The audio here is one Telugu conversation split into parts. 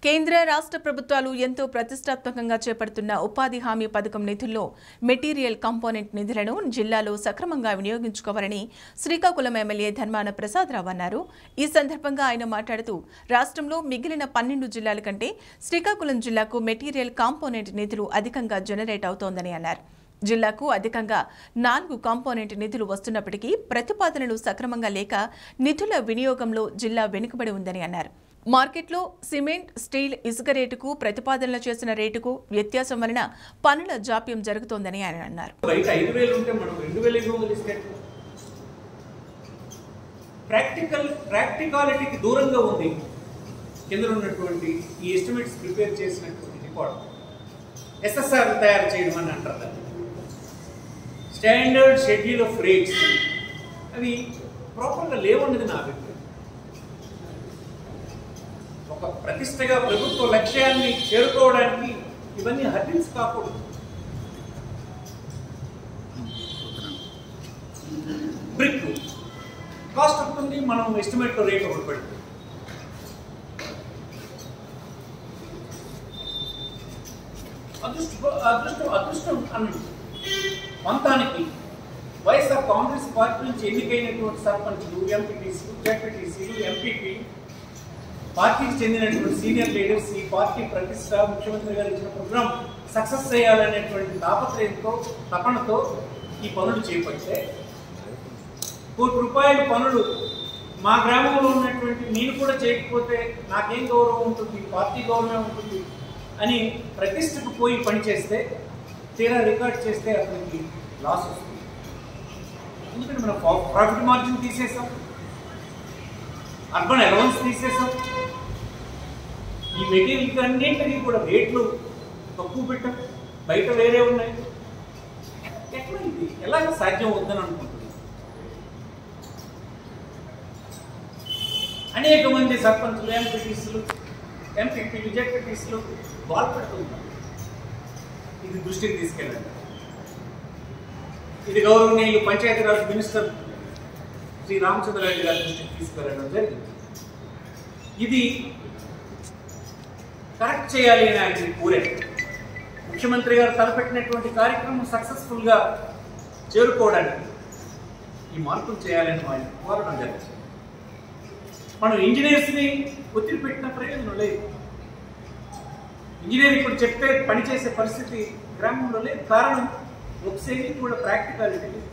కేంద్ర రాష్ట్ర ప్రభుత్వాలు ఎంతో ప్రతిష్టాత్మకంగా చేపడుతున్న ఉపాధి హామీ పథకం నిధుల్లో మెటీరియల్ కాంపోనెంట్ నిధులను జిల్లాలో సక్రమంగా వినియోగించుకోవాలని శ్రీకాకుళం ఎమ్మెల్యే ధర్మాన ప్రసాదరావు అన్నారు ఈ సందర్భంగా ఆయన మాట్లాడుతూ రాష్ట్రంలో మిగిలిన పన్నెండు జిల్లాల కంటే శ్రీకాకుళం జిల్లాకు మెటీరియల్ కాంపోనెంట్ నిధులు అధికంగా జనరేట్ అవుతోందని అన్నారు జిల్లాకు అధికంగా నాలుగు కాంపోనెంట్ నిధులు వస్తున్నప్పటికీ ప్రతిపాదనలు సక్రమంగా లేక నిధుల వినియోగంలో జిల్లా వెనుకబడి ఉందని అన్నారు మార్కెట్లో సిమెంట్ స్టీల్ ఇసుక రేటుకు ప్రతిపాదనలు చేసిన రేటుకు వ్యత్యాసం వలన పనుల జాప్యం జరుగుతోందని ఆయన అన్నారు బయట ఐదు వేలు ఉంటే మనం రెండు వేలు ఇవ్వగలిస్తే ప్రాక్టికల్ ప్రాక్టికాలిటీకి దూరంగా ఉంది కింద ఉన్నటువంటి ఈ ఎస్టిమేట్స్ ప్రిపేర్ చేసినటువంటి రికార్డ్ ఎస్ఎస్ఆర్ తయారు చేయడం అని అంటారు దాన్ని స్టాండర్డ్ షెడ్యూల్ ఆఫ్ రేట్స్ అవి ప్రాపర్గా లేవన్నది నా అభిప్రాయం ఒక ప్రతిష్టగా ప్రభుత్వ లక్ష్యాన్ని చేరుకోవడానికి ఇవన్నీ హర్డిల్స్ కాకూడదు బ్రిక్ కాస్ట్ ఉంటుంది మనం ఎస్టిమేట్ రేట్ ఒకటి పెడుతుంది అదృష్టం అదృష్టం అదృష్టం అన్నది మొత్తానికి వైఎస్ఆర్ కాంగ్రెస్ పార్టీ నుంచి ఎన్నికైనటువంటి సర్పంచ్లు ఎంపీటీసీలు జెడ్పీటీసీలు ఎంపీపీ పార్టీకి చెందినటువంటి సీనియర్ లీడర్స్ ఈ పార్టీ ప్రతిష్ట ముఖ్యమంత్రి గారు ఇచ్చిన ప్రోగ్రాం సక్సెస్ చేయాలనేటువంటి తాపత్రయంతో తపనతో ఈ పనులు చేపడితే కోటి రూపాయల పనులు మా గ్రామంలో ఉన్నటువంటి నేను కూడా చేయకపోతే నాకేం గౌరవం ఉంటుంది పార్టీ గౌరవం ఉంటుంది అని ప్రతిష్టకు పోయి పనిచేస్తే తీరా రికార్డ్ చేస్తే అతనికి లాస్ వస్తుంది ఎందుకంటే మనం ప్రాఫిట్ మార్జిన్ తీసేసాం అర్బన్ అలవన్స్ తీసేసాం ఈ మెటీరియల్ అన్నింటినీ కూడా రేట్లు తక్కువ పెట్టాం బయట వేరే ఉన్నాయి ఎట్లా ఇది ఎలాగ సాధ్యం అవుతుందని అనుకుంటున్నాను అనేక మంది సర్పంచులు ఎంపీటీసీలు ఎంపీపీలు జెడ్పీటీసీలు బాధపడుతున్నారు ఇది దృష్టికి తీసుకెళ్ళండి ఇది గౌరవనీయులు పంచాయతీరాజ్ మినిస్టర్ శ్రీ రామచంద్రారెడ్డి గారి దృష్టికి తీసుకెళ్ళడం జరిగింది ఇది కరెక్ట్ చేయాలి అని ఆయన కోరే ముఖ్యమంత్రి గారు తలపెట్టినటువంటి కార్యక్రమం సక్సెస్ఫుల్గా చేరుకోవడానికి ఈ మార్పులు చేయాలని ఆయన కోరడం జరిగింది మనం ఇంజనీర్స్ని ఒత్తిడి పెట్టిన ప్రయోజనం లేదు ఇంజనీర్ ఇప్పుడు చెప్తే పనిచేసే పరిస్థితి గ్రామంలో లేదు కారణం ఒక శైలి కూడా ప్రాక్టికాలిటీ లేదు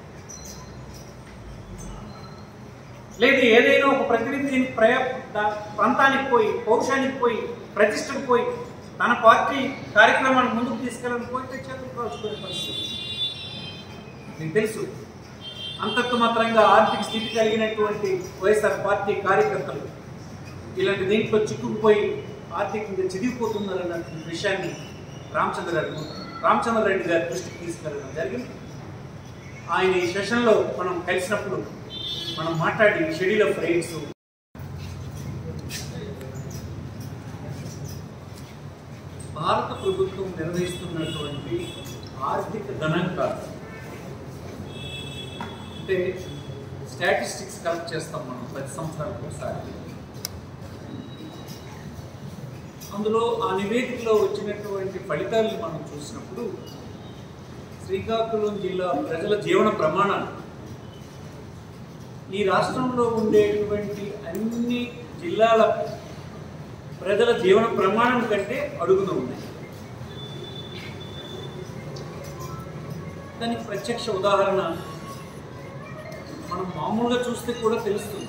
లేదు ఏదైనా ఒక ప్రతినిధి ప్రయా దా- ప్రాంతానికి పోయి పౌరుషానికి పోయి ప్రతిష్టకు పోయి తన పార్టీ కార్యక్రమాన్ని ముందుకు తీసుకెళ్ళని పోతే చేతులు కాల్చుకునే పరిస్థితి మీకు తెలుసు అంతత్వ మాత్రంగా ఆర్థిక స్థితి కలిగినటువంటి వైఎస్ఆర్ పార్టీ కార్యకర్తలు ఇలాంటి దీంట్లో చిక్కుకుపోయి ఆర్థికంగా చిదిగిపోతున్నారన్న విషయాన్ని రామచంద్ర రెడ్డి రామచంద్ర రెడ్డి గారి దృష్టికి తీసుకెళ్ళడం జరిగింది ఆయన ఈ సెషన్లో మనం కలిసినప్పుడు మనం మాట్లాడి షెడ్యూల్ ఆఫ్ రైట్స్ భారత ప్రభుత్వం నిర్వహిస్తున్నటువంటి ఆర్థిక గణాంకాలు అంటే స్టాటిస్టిక్స్ కలెక్ట్ చేస్తాం మనం ప్రతి సంవత్సరానికి ఒకసారి అందులో ఆ నివేదికలో వచ్చినటువంటి ఫలితాలను మనం చూసినప్పుడు శ్రీకాకుళం జిల్లా ప్రజల జీవన ప్రమాణాలు ఈ రాష్ట్రంలో ఉండేటువంటి అన్ని జిల్లాల ప్రజల జీవన ప్రమాణం కంటే అడుగున ఉన్నాయి దానికి ప్రత్యక్ష ఉదాహరణ మనం మామూలుగా చూస్తే కూడా తెలుస్తుంది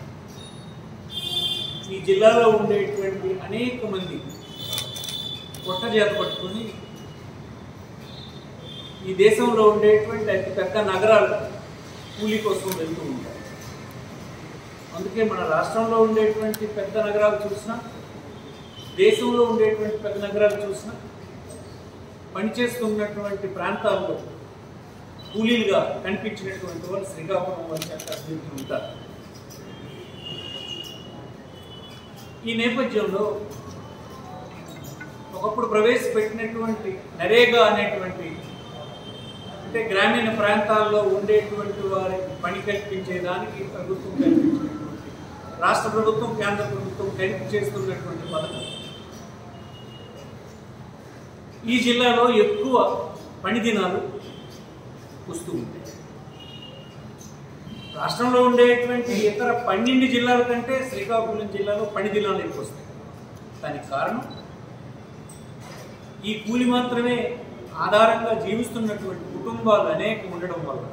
ఈ జిల్లాలో ఉండేటువంటి అనేక మంది పొట్ట చేత పట్టుకొని ఈ దేశంలో ఉండేటువంటి అతి పెద్ద నగరాలు కూలీ కోసం వెళ్తూ ఉంటారు అందుకే మన రాష్ట్రంలో ఉండేటువంటి పెద్ద నగరాలు చూసినా దేశంలో ఉండేటువంటి పెద్ద నగరాలు చూసినా పనిచేస్తున్నటువంటి ప్రాంతాల్లో కూలీలుగా కనిపించినటువంటి వాళ్ళు శ్రీకాకుళం వచ్చి అభ్యర్థులు ఉంటారు ఈ నేపథ్యంలో ఒకప్పుడు ప్రవేశపెట్టినటువంటి నరేగా అనేటువంటి అంటే గ్రామీణ ప్రాంతాల్లో ఉండేటువంటి వారికి పని కల్పించేదానికి ప్రభుత్వం కల్పించినటువంటి రాష్ట్ర ప్రభుత్వం కేంద్ర ప్రభుత్వం కలిపి చేస్తున్నటువంటి పథకం ఈ జిల్లాలో ఎక్కువ పని దినాలు వస్తూ ఉంటాయి రాష్ట్రంలో ఉండేటువంటి ఇతర పన్నెండు జిల్లాల కంటే శ్రీకాకుళం జిల్లాలో పని దినాలు ఎక్కువ వస్తాయి దానికి కారణం ఈ కూలి మాత్రమే ఆధారంగా జీవిస్తున్నటువంటి కుటుంబాలు అనేక ఉండడం వల్ల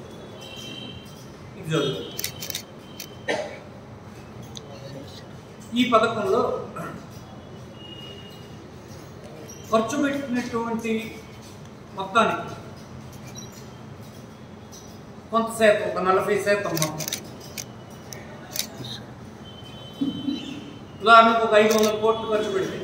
ఇది జరుగుతుంది ఈ పథకంలో ఖర్చు పెట్టినటువంటి మొత్తానికి కొంత శాతం ఒక నలభై శాతం మొత్తం ఉదాహరణకు ఒక ఐదు వందల కోట్లు ఖర్చు పెడితే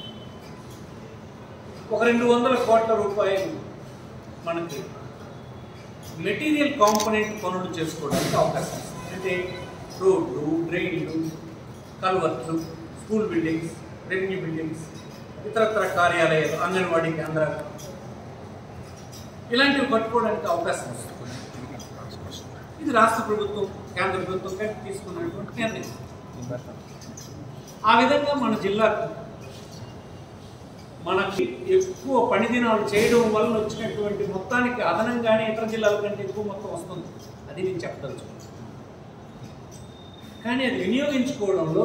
ఒక రెండు వందల కోట్ల రూపాయలు మనకి మెటీరియల్ కాంపోనెంట్ పనులు చేసుకోవడానికి అవకాశం ఉంది అంటే రోడ్లు డ్రైన్లు కల్వర్ట్లు స్కూల్ బిల్డింగ్స్ రెవెన్యూ బిల్డింగ్స్ ఇతరత్ర కార్యాలయాలు అంగన్వాడీ కేంద్రాలు ఇలాంటివి కట్టుకోవడానికి అవకాశం వస్తుంది ఇది రాష్ట్ర ప్రభుత్వం కేంద్ర ప్రభుత్వం కలిపి తీసుకున్నటువంటి నిర్ణయం ఆ విధంగా మన జిల్లాకు మనకి ఎక్కువ పని దినాలు చేయడం వల్ల వచ్చినటువంటి మొత్తానికి అదనంగానే ఇతర జిల్లాల కంటే ఎక్కువ మొత్తం వస్తుంది అది నేను చెప్పదలుచుకున్నాను కానీ అది వినియోగించుకోవడంలో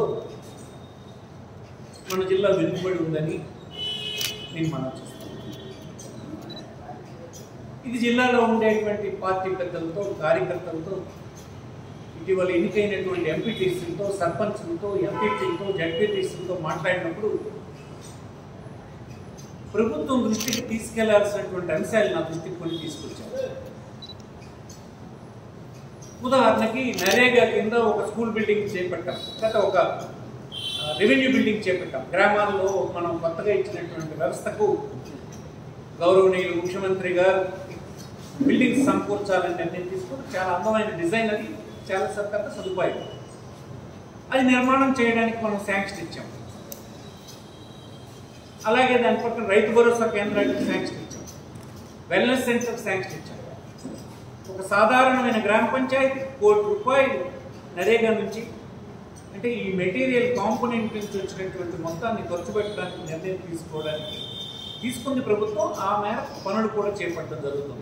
మన జిల్లా వెనుకబడి ఉందని నేను మనం ఇది జిల్లాలో ఉండేటువంటి పార్టీ పెద్దలతో కార్యకర్తలతో ఇటీవల ఎన్నికైనటువంటి ఎంపీటీసీలతో సర్పంచ్లతో ఎంపీటీలతో జడ్పీటీసీలతో మాట్లాడినప్పుడు ప్రభుత్వం దృష్టికి తీసుకెళ్లాల్సినటువంటి అంశాలు నా దృష్టికి కొన్ని తీసుకొచ్చారు ఉదాహరణకి నరేగా కింద ఒక స్కూల్ బిల్డింగ్ చేపట్టాం గత ఒక ఆ, రెవెన్యూ బిల్డింగ్ చేపట్టాం గ్రామాల్లో మనం కొత్తగా ఇచ్చినటువంటి వ్యవస్థకు గౌరవనీయులు ముఖ్యమంత్రి గారు బిల్డింగ్స్ సమకూర్చాలని నిర్ణయం తీసుకుని చాలా అందమైన డిజైన్ అది చాలా సరికొత్త సదుపాయం అది నిర్మాణం చేయడానికి మనం శాంక్షన్ ఇచ్చాం అలాగే దాని పక్కన రైతు భరోసా కేంద్రానికి శాంక్షన్ ఇచ్చాం వెల్నెస్ సెంటర్ శాంక్షన్ ఇచ్చాం ఒక సాధారణమైన గ్రామ పంచాయతీ కోటి రూపాయలు నరేగా నుంచి అంటే ఈ మెటీరియల్ కాంపోనెంట్ నుంచి వచ్చినటువంటి మొత్తాన్ని ఖర్చు పెట్టడానికి నిర్ణయం తీసుకోవడానికి తీసుకుంది ప్రభుత్వం ఆ మేరకు పనులు కూడా చేపట్టడం జరుగుతుంది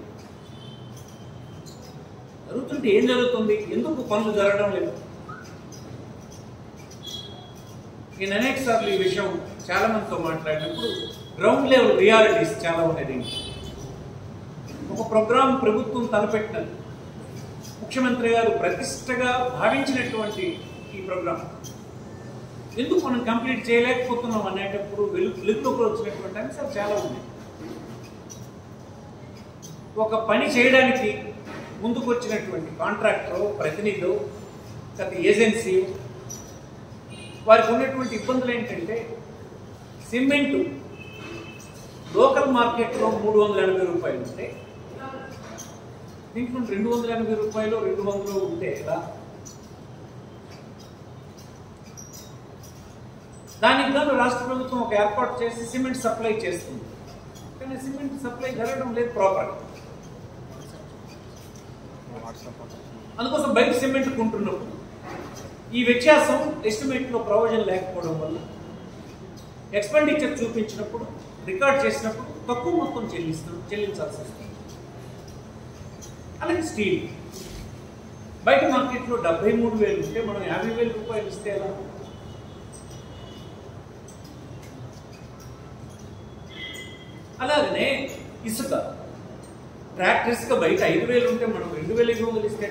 జరుగుతుంటే ఏం జరుగుతుంది ఎందుకు పనులు జరగడం లేదు నేను అనేక సార్లు ఈ విషయం చాలా మందితో మాట్లాడినప్పుడు గ్రౌండ్ లెవెల్ రియాలిటీస్ చాలా ఉన్నాయి దీంట్లో ఒక ప్రోగ్రాం ప్రభుత్వం తలపెట్టినది ముఖ్యమంత్రి గారు ప్రతిష్టగా భావించినటువంటి ఈ ప్రోగ్రాం ఎందుకు మనం కంప్లీట్ చేయలేకపోతున్నాం అనేటప్పుడు వెలు వెలుగులోకి వచ్చినటువంటి అంశాలు చాలా ఉన్నాయి ఒక పని చేయడానికి ముందుకు వచ్చినటువంటి కాంట్రాక్టర్ ప్రతినిధులు గత ఏజెన్సీ వారికి ఉన్నటువంటి ఇబ్బందులు ఏంటంటే సిమెంటు లోకల్ మార్కెట్లో మూడు వందల ఎనభై రూపాయలు ఉంటే దీంట్లో రెండు వందల ఎనభై రూపాయలు రెండు వందలు ఉంటే ఎలా దానికి గాను రాష్ట్ర ప్రభుత్వం ఒక ఏర్పాటు చేసి సిమెంట్ సప్లై చేస్తుంది కానీ సిమెంట్ సప్లై జరగడం లేదు ప్రాపర్ అందుకోసం బయట సిమెంట్ కొంటున్నప్పుడు ఈ వ్యత్యాసం ఎస్టిమేట్లో ప్రొవిజన్ లేకపోవడం వల్ల ఎక్స్పెండిచర్ చూపించినప్పుడు రికార్డ్ చేసినప్పుడు తక్కువ మొత్తం చెల్లిస్తాం చెల్లించాల్సి వస్తుంది అలాగే స్టీల్ బయట మార్కెట్లో డెబ్బై మూడు వేలు ఉంటే మనం యాభై వేల రూపాయలు ఇస్తే ఎలా అలాగనే ఇసుక ట్రాక్టర్స్గా బయట ఐదు వేలు ఉంటే మనం రెండు వేల ఐదు వందలు ఇస్తే